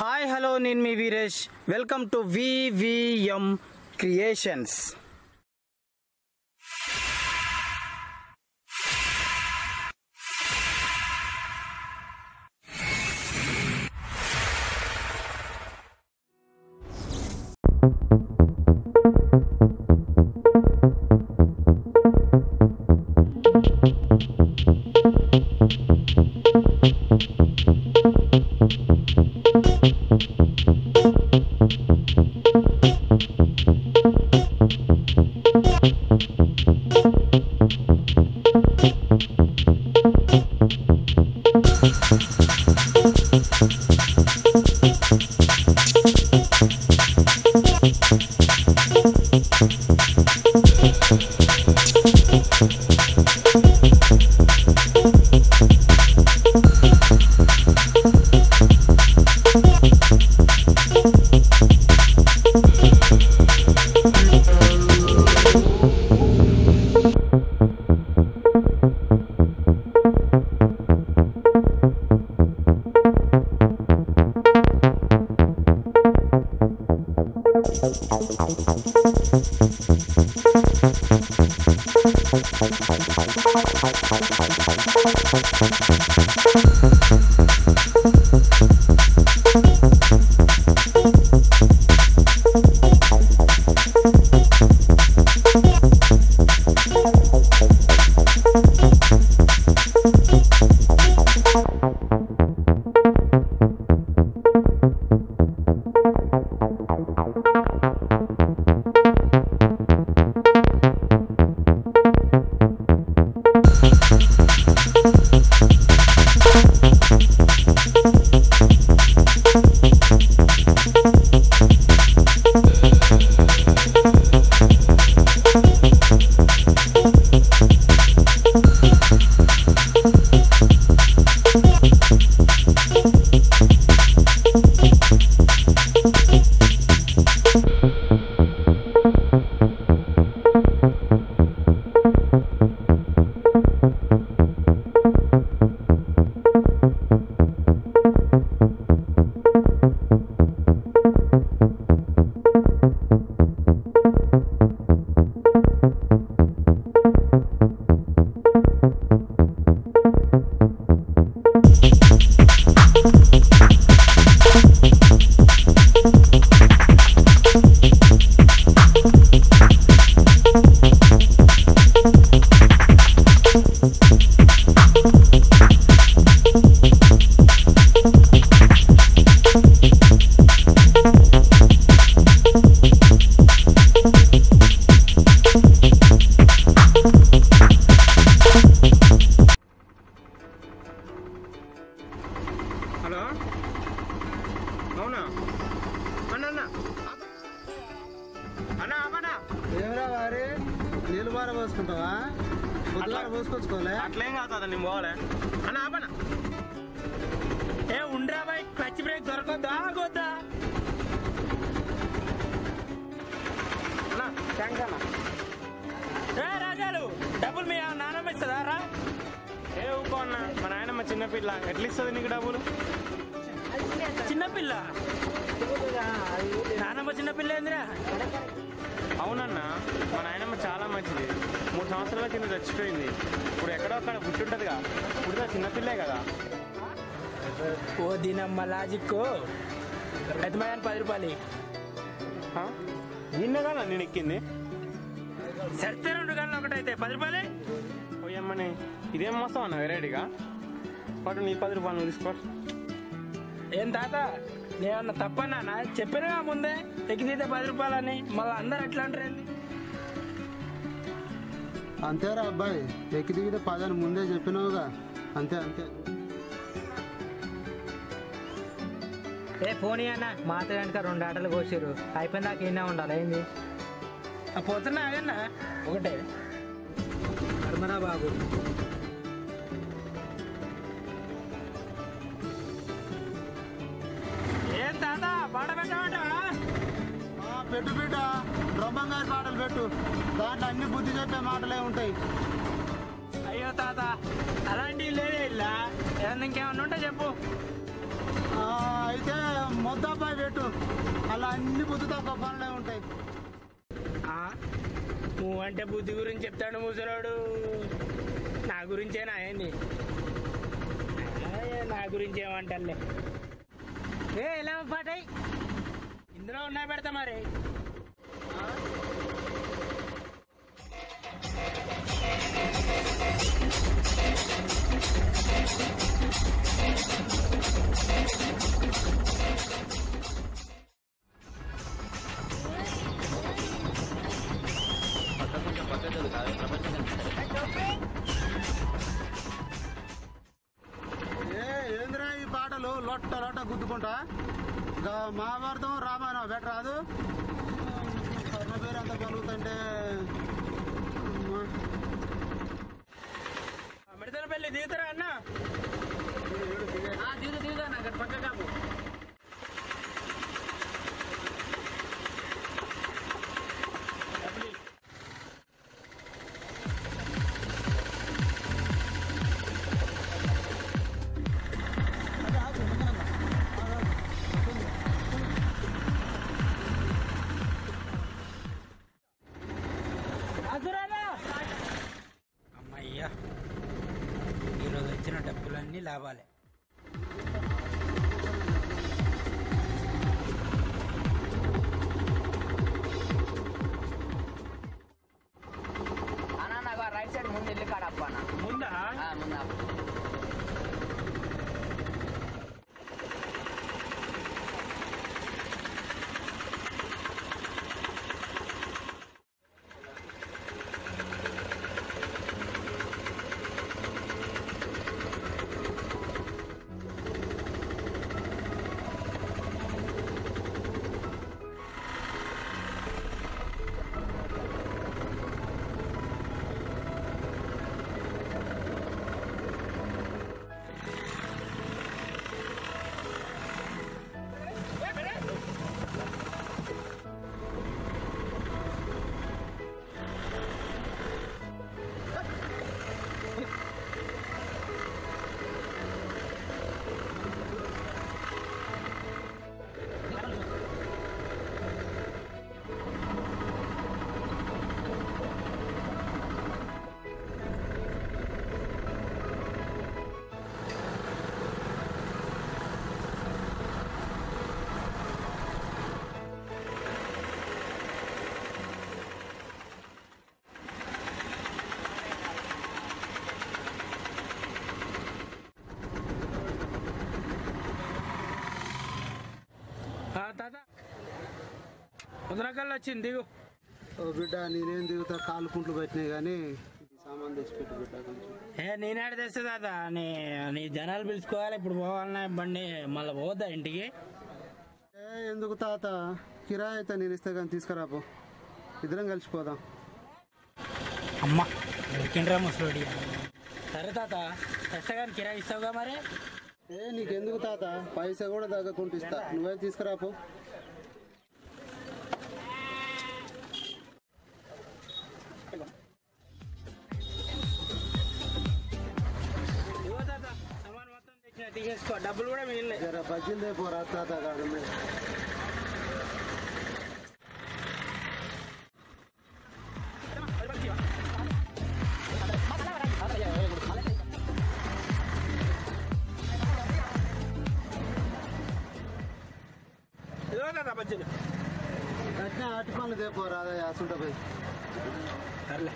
Hi hello నేను మీ Veeresh welcome to VVM creations hello అవునా అన్న అన్న అన్న అమ్మనా ఏమరా వారి నీళ్ళు బార పోసుకుంటావా పొద్దుగాల పోసుకొచ్చుకోలే అట్లేం కాదు అన్న నేను పోవాలి అన్న ఆపనా ఏ ఉండరా బాయ్ క్లచ్ బ్రేక్ దొరకొద్దా ఆగొద్దా అన్న థ్యాంక్స్ అన్న ఏ రాజాలు డబ్బులు మీ నాన్నమ్మ ఇస్తుందా రా ఏ ఊకో అన్న మా నాయనమ్మ చిన్నపిల్ల ఎట్లా ఇస్తుంది నీకు డబ్బులు చిన్నపిల్ల నానమ్మ చిన్నపిల్ల ఏందిరా అవునన్నా మా నాయనమ్మ చాలా మంచిది మూడు సంవత్సరాల కింద చచ్చిపోయింది ఇప్పుడు ఎక్కడో అక్కడ పుట్టుంటదిగా ఇప్పుడు చిన్నపిల్లే కదా ఓ దీనమ్మ లాజిక్ పెద్దమయ్యాన్ని పది రూపాయలు నిన్న కదా నేను ఎక్కింది సరితే రెండు గంటలు ఒకటైతే పది రూపాయలు పోయమ్మని ఇదేం మోసం అన్న వెరైటీగా పాటు నీ పది రూపాయలు నువ్వు తీసుకో ఏం తాత నేమన్నా తప్పన్నా చెప్పినా ముందే ఎక్కితే పది రూపాయలని మళ్ళీ అందరు ఎట్లా అంటారు ఏంది? అంతేరా అబ్బాయి ఎక్కి దిగితే పదని ముందే చెప్పినావుగా అంతే అంతే ఏ పోనీ అన్న మాత వెనక రెండు ఆటలు కోసిరు అయిపోయిన దాకా ఈయనే ఉండాలి ఏంది ఆ పోతున్నా ఆగన్నా ఒకటే కర్మరా బాబు ఏం తాత పాట పెట్టామంటావా ఆ, పెట్టు బిడ్డ బ్రహ్మంగారి పాటలు పెట్టు దాంట్లో అన్ని బుద్ధి చెప్పే మాటలే ఉంటాయి అయ్యో తాత అలాంటివి లేదే ఇల్లా ఏదన్నా ఇంకేమన్నా ఉంటే చెప్పు ఆ, అయితే మొద్దు అన్ని బుద్ధి తక్కువ పనులే ఉంటాయి ఆ? నువ్వు అంటే బుద్ధి గురించి చెప్తాడు ముసలోడు నా గురించేనా ఏంది ఆ, నా గురించి ఏమంటాలే ఏ ఎలా పాటాయి ఇందులో ఉన్నాయి పెడతా మరి ఏ ఏందిరా ఈ పాటలు లొట్ట లొట్ట గుద్దుకుంటా ఇంకా మహాభారతం రామాయణం బెటర్ రాదు కర్ణ పేరు అంత పలుకుతుంటే మిడతల పెళ్లి దిగుతారా అన్న దిగు దిగుదా నాకు పక్క కాపు అమ్మయ్యా ఈరోజు వచ్చిన డబ్బులన్నీ లాభాలే అన్న నాకు రైట్ సైడ్ ముందు ఇల్లు కాడ అప్ప అన్న ముందా ఆ, ముందు ఆపు. ఆ, తాత ముద్రకల్లు వచ్చింది దిగు ఓ బిడ్డ నేనేం దిగుతా కాలు కుంట్లు పెట్టినాయి కానీ ఇది సామాన్ తెచ్చిపెట్టు బిడ్డ కొంచెం ఏ నేనాడు తెస్తా తాత నీ నీ జనాలు పిలుచుకోవాలి ఇప్పుడు పోవాలన్నా బండి మళ్ళీ పోద్దా ఇంటికి ఏ ఎందుకు తాత కిరాయి అయితే నేను ఇస్తే కానీ తీసుకురాపో ఇద్దరం కలిసిపోదాం అమ్మా దొరికిండ్రా ముసలోడి సరే తాత తెస్తా కానీ కిరాయి ఇస్తావుగా మరి ఏ నీకెందుకు తాత పైసా కూడా తగ్గకుండా ఇస్తా నువ్వే తీసుకురాపో ఇవ్వ తాత సామాన్ మొత్తం తెచ్చిన తీసేసుకో డబ్బులు కూడా మిగిలినాయి జర బజ్జీలు దేపోరా తాత కాదు ఇదిగో తాత బజ్జీలు అట్లా అటు పనులు దేపోరా అదే అసుంట పోయి సర్లే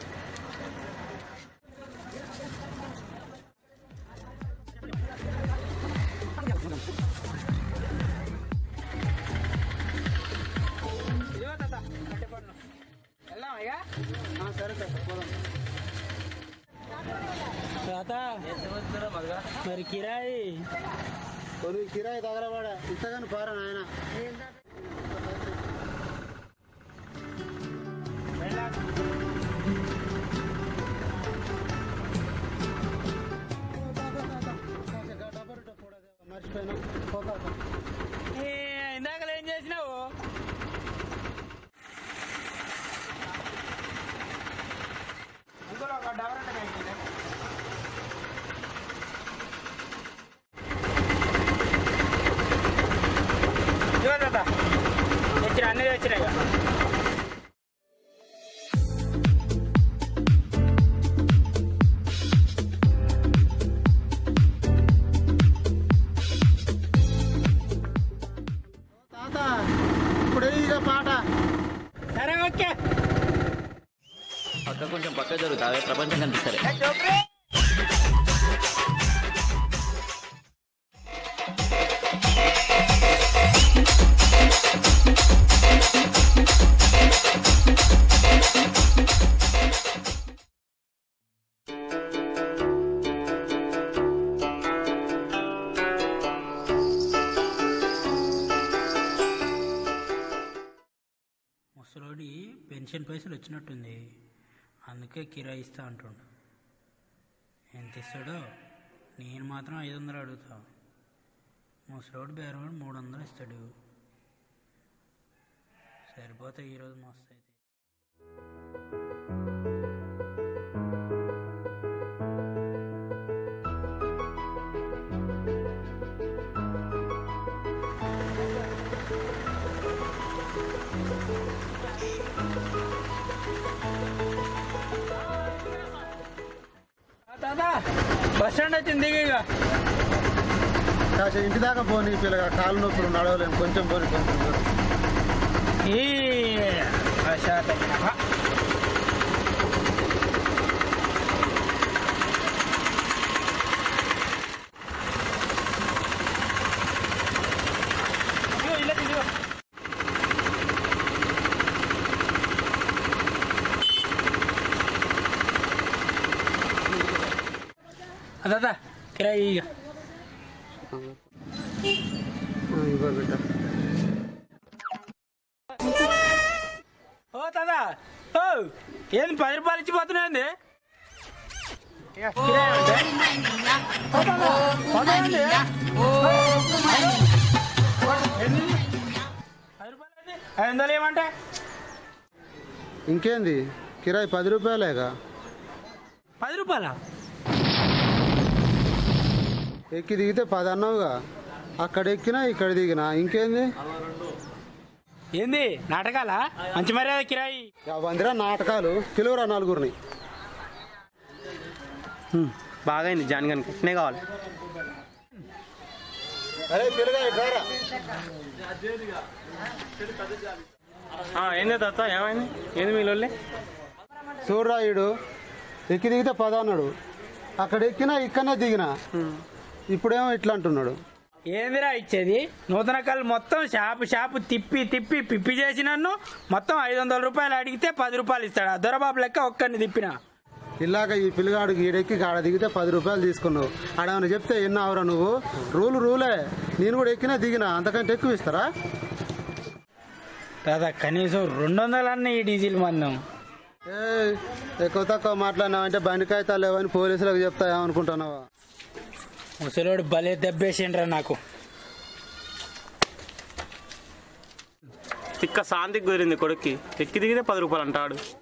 ఇదిగో తాత కట్టె పన్ను. వెళ్దామా ఇక ఆ, సరే తాత పోదాం తాత మరి కిరాయి కొన్ని కిరాయి తగలబడా ఇంతగాని పారా నాయన మర్చిపోయినా పోతా ఏ, ఇందాక ఏం చేసినావు ఇంకోటి ఒక డబల్ అంటే కలిగిందా? ఇదిగో తాత కిరాయి తాత ఇప్పుడే ఇక పాట సరే ఓకే పక్క కొంచెం పక్క జరుగుతావే ప్రపంచం కనిపిస్తారు ముసలోడి పెన్షన్ పైసలు వచ్చినట్టుంది అందుకే కిరాయి ఇస్తా అంటుండు ఎంత ఇస్తాడో నేను మాత్రం ఐదు వందలు అడుగుతా ముసలోడు బేరవాడు మూడు వందలు ఇస్తాడు సరిపోతే ఈరోజు మస్తు అయితే తాత బస్ స్టాండ్ వచ్చింది దిగు ఇక కాస్త ఇంటి దాకా పోనీ పిల్లగా కాలు నొప్పులు నడవలేము కొంచెం పోనీ కొంచెం పోనీ. ఈ ప్రశాంతం. ఇదిగో, ఇలా ఇదిగో. అదా కిరాయి ఇక ఆ, ఇగో బిడ్డ ఓ తదా ఓ ఏంది పది రూపాయలు ఇచ్చిపోతున్నాయండి ఐదు వందలు ఏమంటే ఇంకేంది కిరాయి పది రూపాయలేగా పది రూపాయలా ఎక్కి దిగితే పది అన్నావుగా అక్కడ ఎక్కినా ఇక్కడ దిగినా ఇంకేంది ఏంది నాటకాలా మంచి మర్యాద కిరాయి వందిరా నాటకాలు పిలువురా నలుగురిని బాగా అయింది జాన్ గనికి ఇట్నే కావాలి అరే పిల్లగా ఇట్రారా ఆ, ఏంది తాత ఏమైంది ఏంది మీ లొల్లి చూడరాయుడు ఎక్కి దిగితే పద అన్నాడు అక్కడ ఎక్కినా ఇక్కడనే దిగినా ఇప్పుడేమో ఇట్లా అంటున్నాడు ఏందిరా ఇచ్చేది నూతన కళ్ళు మొత్తం షాపు షాపు తిప్పి తిప్పి పిప్పి చేసి నన్ను మొత్తం ఐదు వందల రూపాయలు అడిగితే పది రూపాయలు ఇస్తాడు దొరబాబు లెక్క ఒక్కరిని తిప్పిన ఇలాగ ఈ పిల్లగాడు ఈడెక్కి ఆడ దిగితే పది రూపాయలు తీసుకున్నావు ఆడేమన్నా చెప్తే ఎన్నావురా నువ్వు రూలు రూలే నేను కూడా ఎక్కినా దిగినా అంతకంటే ఎక్కువ ఇస్తారా దాదా కనీసం రెండు వందలన్నీ ఈ డీజిల్ మందం ఏయ్, ఎక్కువ తక్కువ మాట్లాడినావంటే బండి కాగితాలు లేవని పోలీసులకు చెప్తా ఏమనుకుంటున్నావా ముసలోడు భలే దెబ్బేసిండ్రా నాకు తిక్క శాంతికి కుదిరింది కొడుక్కి ఎక్కి దిగితే పది రూపాయలు అంటాడు